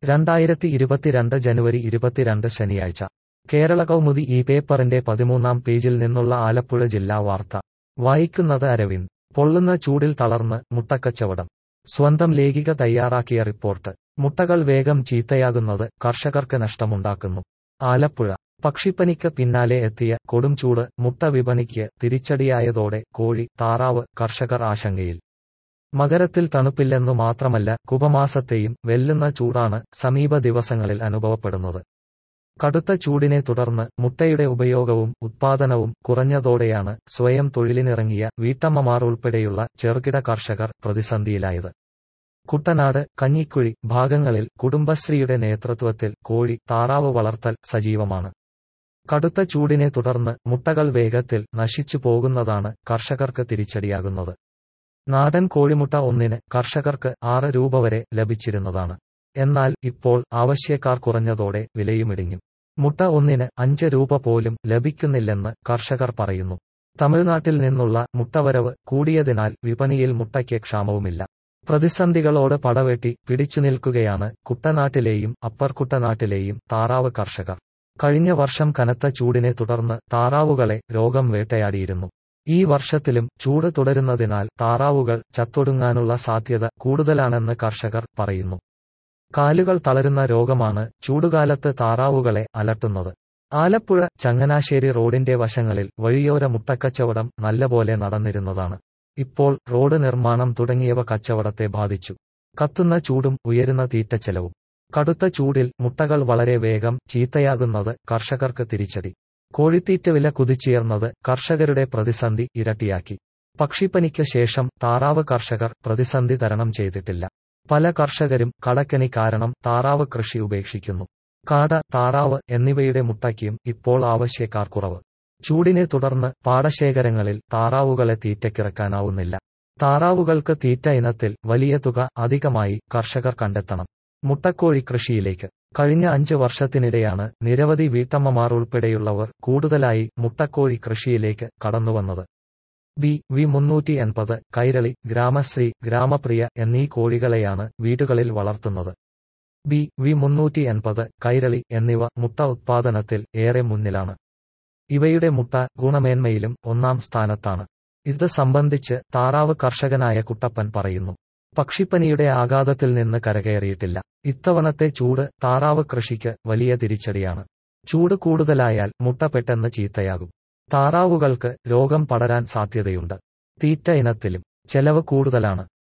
രണ്ടായിരത്തി ഇരുപത്തിരണ്ട് ജനുവരി ഇരുപത്തിരണ്ട് ശനിയാഴ്ച കേരള കൗമുദി ഈ പേപ്പറിന്റെ പതിമൂന്നാം പേജിൽ നിന്നുള്ള ആലപ്പുഴ ജില്ലാ വാർത്ത വായിക്കുന്നത് അരവിന്ദ് പൊള്ളുന്ന ചൂടിൽ തളർന്ന് മുട്ടക്കച്ചവടം സ്വന്തം ലേഖിക തയ്യാറാക്കിയ റിപ്പോർട്ട് മുട്ടകൾ വേഗം ചീത്തയാകുന്നത് കർഷകർക്ക് നഷ്ടമുണ്ടാക്കുന്നു ആലപ്പുഴ പക്ഷിപ്പനിക്ക് പിന്നാലെ എത്തിയ കൊടുംചൂട് മുട്ട വിപണിക്ക് തിരിച്ചടിയായതോടെ കോഴി താറാവ് കർഷകർ ആശങ്കയിൽ മകരത്തിൽ തണുപ്പില്ലെന്നു മാത്രമല്ല കുപമാസത്തെയും വെല്ലുന്ന ചൂടാണ് സമീപ ദിവസങ്ങളിൽ അനുഭവപ്പെടുന്നത് കടുത്ത ചൂടിനെ തുടർന്ന് മുട്ടയുടെ ഉപയോഗവും ഉത്പാദനവും കുറഞ്ഞതോടെയാണ് സ്വയം തൊഴിലിനിറങ്ങിയ വീട്ടമ്മമാർ ഉൾപ്പെടെയുള്ള ചെറുകിട കർഷകർ പ്രതിസന്ധിയിലായത് കുട്ടനാട് കഞ്ഞിക്കുഴി ഭാഗങ്ങളിൽ കുടുംബശ്രീയുടെ നേതൃത്വത്തിൽ കോഴി താറാവ് വളർത്തൽ സജീവമാണ് കടുത്ത ചൂടിനെ തുടർന്ന് മുട്ടകൾ വേഗത്തിൽ നശിച്ചു പോകുന്നതാണ് കർഷകർക്ക് തിരിച്ചടിയാകുന്നത് നാടൻ കോഴിമുട്ട ഒന്നിന് കർഷകർക്ക് ആറ് രൂപ വരെ ലഭിച്ചിരുന്നതാണ് എന്നാൽ ഇപ്പോൾ ആവശ്യക്കാർ കുറഞ്ഞതോടെ വിലയുമിടിഞ്ഞു മുട്ട ഒന്നിന് അഞ്ച് രൂപ പോലും ലഭിക്കുന്നില്ലെന്ന് കർഷകർ പറയുന്നു തമിഴ്നാട്ടിൽ നിന്നുള്ള മുട്ടവരവ് കൂടിയതിനാൽ വിപണിയിൽ മുട്ടയ്ക്ക് ക്ഷാമവുമില്ല പ്രതിസന്ധികളോട് പടവെട്ടി പിടിച്ചുനിൽക്കുകയാണ് കുട്ടനാട്ടിലെയും അപ്പർ കുട്ടനാട്ടിലെയും താറാവ് കർഷകർ കഴിഞ്ഞ വർഷം കനത്ത ചൂടിനെ തുടർന്ന് താറാവുകളെ രോഗം വേട്ടയാടിയിരുന്നു ഈ വർഷത്തിലും ചൂട് തുടരുന്നതിനാൽ താറാവുകൾ ചത്തൊടുങ്ങാനുള്ള സാധ്യത കൂടുതലാണെന്ന് കർഷകർ പറയുന്നു കാലുകൾ തളരുന്ന രോഗമാണ് ചൂടുകാലത്ത് താറാവുകളെ അലട്ടുന്നത് ആലപ്പുഴ ചങ്ങനാശ്ശേരി റോഡിന്റെ വശങ്ങളിൽ വഴിയോര മുട്ടക്കച്ചവടം നല്ലപോലെ നടന്നിരുന്നതാണ് ഇപ്പോൾ റോഡ് നിർമ്മാണം തുടങ്ങിയവ കച്ചവടത്തെ ബാധിച്ചു കത്തുന്ന ചൂടും ഉയരുന്ന തീറ്റച്ചെലവും കടുത്ത ചൂടിൽ മുട്ടകൾ വളരെ വേഗം ചീത്തയാകുന്നത് കർഷകർക്ക് തിരിച്ചടി കോഴിത്തീറ്റ വില കുതിച്ചുയർന്നത് കർഷകരുടെ പ്രതിസന്ധി ഇരട്ടിയാക്കി പക്ഷിപ്പനിക്ക് ശേഷം താറാവ് കർഷകർ പ്രതിസന്ധി തരണം ചെയ്തിട്ടില്ല പല കർഷകരും കടക്കനി കാരണം താറാവ് കൃഷി ഉപേക്ഷിക്കുന്നു കാട താറാവ് എന്നിവയുടെ മുട്ടയ്ക്കും ഇപ്പോൾ ആവശ്യക്കാർ കുറവ് ചൂടിനെ തുടർന്ന് പാടശേഖരങ്ങളിൽ താറാവുകളെ തീറ്റയ്ക്കിറക്കാനാവുന്നില്ല താറാവുകൾക്ക് തീറ്റ ഇനത്തിൽ വലിയ തുക അധികമായി കർഷകർ കണ്ടെത്തണം മുട്ടക്കോഴി കൃഷിയിലേക്ക് കഴിഞ്ഞ അഞ്ച് വർഷത്തിനിടെയാണ് നിരവധി വീട്ടമ്മമാർ ഉൾപ്പെടെയുള്ളവർ കൂടുതലായി മുട്ടക്കോഴി കൃഷിയിലേക്ക് കടന്നുവന്നത് ബി വി മുന്നൂറ്റി എൺപത് കൈരളി ഗ്രാമശ്രീ ഗ്രാമപ്രിയ എന്നീ കോഴികളെയാണ് വീടുകളിൽ വളർത്തുന്നത് ബി വി മുന്നൂറ്റി എൺപത് കൈരളി എന്നിവ മുട്ട ഉത്പാദനത്തിൽ ഏറെ മുന്നിലാണ് ഇവയുടെ മുട്ട ഗുണമേന്മയിലും ഒന്നാം സ്ഥാനത്താണ് ഇത് സംബന്ധിച്ച് താറാവ് കർഷകനായ കുട്ടപ്പൻ പറയുന്നു പക്ഷിപ്പനിയുടെ ആഘാതത്തിൽ നിന്ന് കരകയറിയിട്ടില്ല ഇത്തവണത്തെ ചൂട് താറാവ് കൃഷിക്ക് വലിയ തിരിച്ചടിയാണ് ചൂട് കൂടുതലായാൽ മുട്ട പെട്ടെന്ന് ചീത്തയാകും താറാവുകൾക്ക് രോഗം പടരാൻ സാധ്യതയുണ്ട് തീറ്റ ഇനത്തിലും ചെലവ് കൂടുതലാണ്